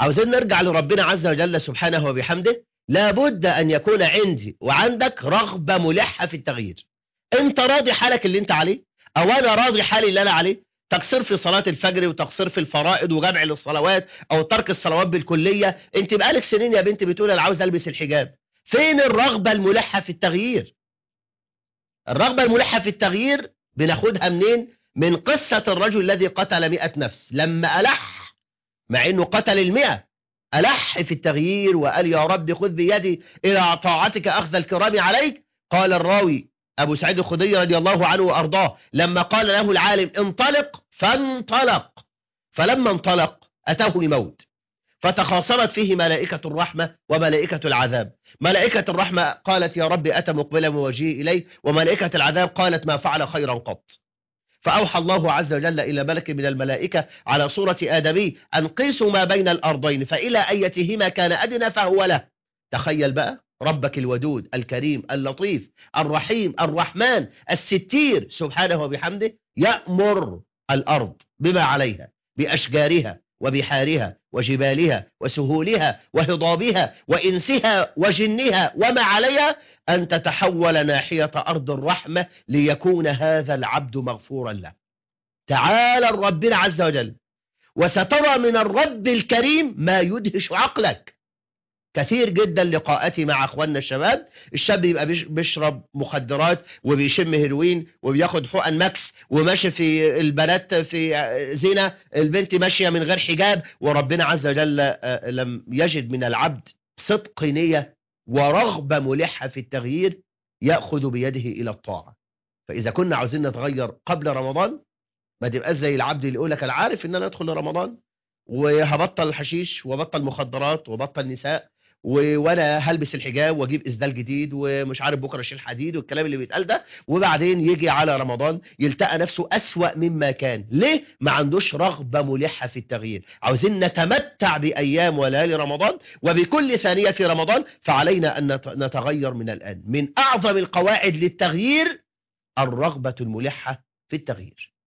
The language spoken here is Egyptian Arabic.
عاوزين نرجع لربنا عز وجل سبحانه وبحمده لابد أن يكون عندي وعندك رغبة ملحة في التغيير انت راضي حالك اللي انت عليه او انا راضي حالي اللي انا عليه تقصير في صلاة الفجر وتقصير في الفرائض وجمع للصلوات او ترك الصلوات بالكلية انت بقالك سنين يا بنتي بتقول انا عاوز البس الحجاب فين الرغبة الملحة في التغيير الرغبة الملحة في التغيير بناخدها منين من قصة الرجل الذي قتل مئة نفس لما ألح مع انه قتل المئة ألح في التغيير وقال يا رب خذ بيدي إلى طاعتك أخذ الكرام عليك قال الراوي أبو سعيد الخدري رضي الله عنه وأرضاه لما قال له العالم انطلق فانطلق فلما انطلق أتاه الموت فتخاصمت فيه ملائكة الرحمة وملائكة العذاب ملائكة الرحمة قالت يا رب أتى مقبلا ووجهه إليه وملائكة العذاب قالت ما فعل خيرا قط فأوحى الله عز وجل إلى ملك من الملائكة على صورة آدمي أن قيسوا ما بين الأرضين فإلى أيتهما كان أدنى فهو له تخيل بقى ربك الودود الكريم اللطيف الرحيم الرحمن الستير سبحانه وبحمده يأمر الأرض بما عليها بأشجارها وبحارها وجبالها وسهولها وهضابها وإنسها وجنها وما عليها أن تتحول ناحية أرض الرحمة ليكون هذا العبد مغفورا له تعالى الرب عز وجل وسترى من الرب الكريم ما يدهش عقلك كثير جدا لقاءاتي مع اخواننا الشباب الشاب يبقى بيشرب مخدرات وبيشم هيروين وبياخد حقن ماكس وماشي في البنات في زنا البنت ماشيه من غير حجاب وربنا عز وجل لم يجد من العبد صدق نيه ورغبه ملحه في التغيير ياخذ بيده الى الطاعه فاذا كنا عاوزين نتغير قبل رمضان ما تبقاش زي العبد اللي يقول لك انا عارف ان انا ادخل رمضان وهبطل الحشيش وبطل مخدرات وبطل نساء وانا هلبس الحجاب واجيب اسدال جديد ومش عارف بكره اشيل حديد والكلام اللي بيتقال ده وبعدين يجي على رمضان يلتقى نفسه اسوا مما كان ليه ما عندوش رغبه ملحه في التغيير عاوزين نتمتع بايام وليالي رمضان وبكل ثانيه في رمضان فعلينا ان نتغير من الان من اعظم القواعد للتغيير الرغبه الملحه في التغيير